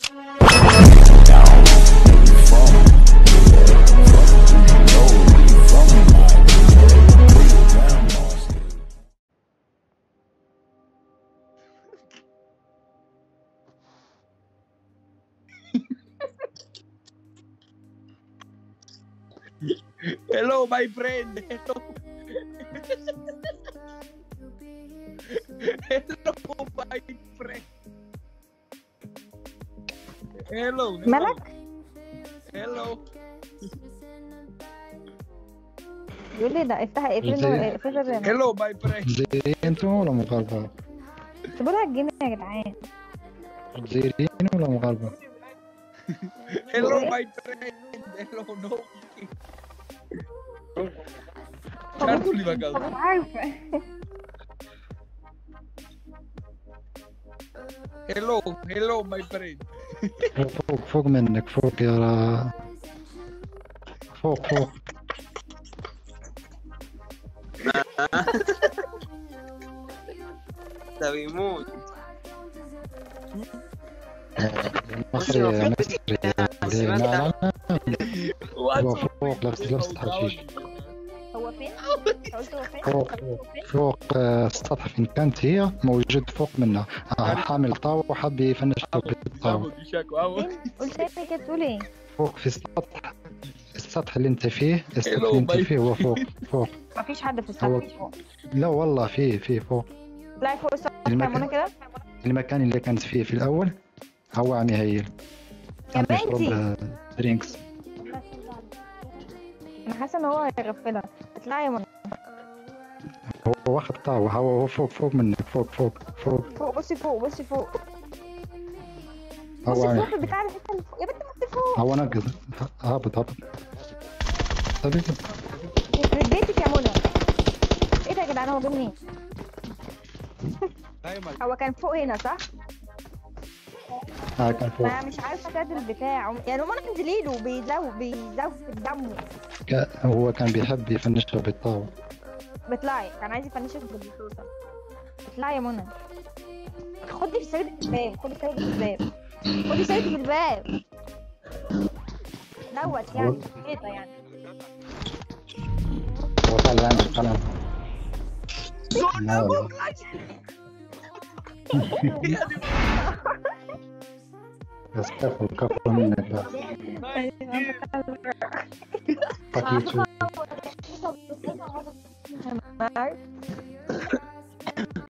Hello, my friend. Hello. Hello, my friend. Hello. hello. مالك؟ Hello. يقول لي ده افتح اقفل زي- له اقفل الرن Hello, my friend. جزائريين انتم ولا مغاربة؟ سيبوا لها الجيم يا جدعان جزائريين ولا مغاربة؟ Hello, my friend. Hello, no. مش عارف اقول لي بقى مش عارفه Hello, hello, my friend. فوق فوق منك فوق يا را... فوق فوق ده بيموت مصري مصري اللي معنا هو What's فوق لابس لابس حشيش هو فين؟ قلت هو فين؟ فوق فوق فوق آه، السطح فين كانت هي موجود فوق منها آه، حامل طاوة وحاب يفنش بالطاوة فين؟ قلت تاني كده تقول ايه؟ فوق في السطح السطح اللي انت فيه السطح Hello, اللي انت my- فيه هو فوق فوق مفيش حد في هو- السطح فوق لا والله فيه فيه فوق لا فوق السطح المكان. يا منى كده المكان اللي كانت فيه في الأول هو عم يهيل يا عم يشرب بنتي آه، درينكس انا حاسه ان هو هيغفلها اطلعي يا منى هو واخد طاوة هو هو فوق فوق منك فوق فوق فوق فوق بصي فوق بصي فوق هو بصي عم فوق في البتاع الحته اللي فوق يا بنت بصي فوق هو نقص هابط هابط طيب يخرب بيتك يا منى ايه ده يا جدعان هو جه منين؟ هو كان فوق هنا صح؟ آه كان فوق ما مش عارفه كاد البتاع يعني هم انزلي له بيزو بيزو في دمه كا- هو كان بيحب يفنشها بالطاوة بيطلعي كان عايز يفنشك بالبطوطه اطلعي يا منى خدي في سيد الباب خدي سيد الباب خدي سيد الباب دوت يعني حيطه يعني هو طالع عندي القلم لا والله. بس كفو كفو منك بقى. فكيت شو عارف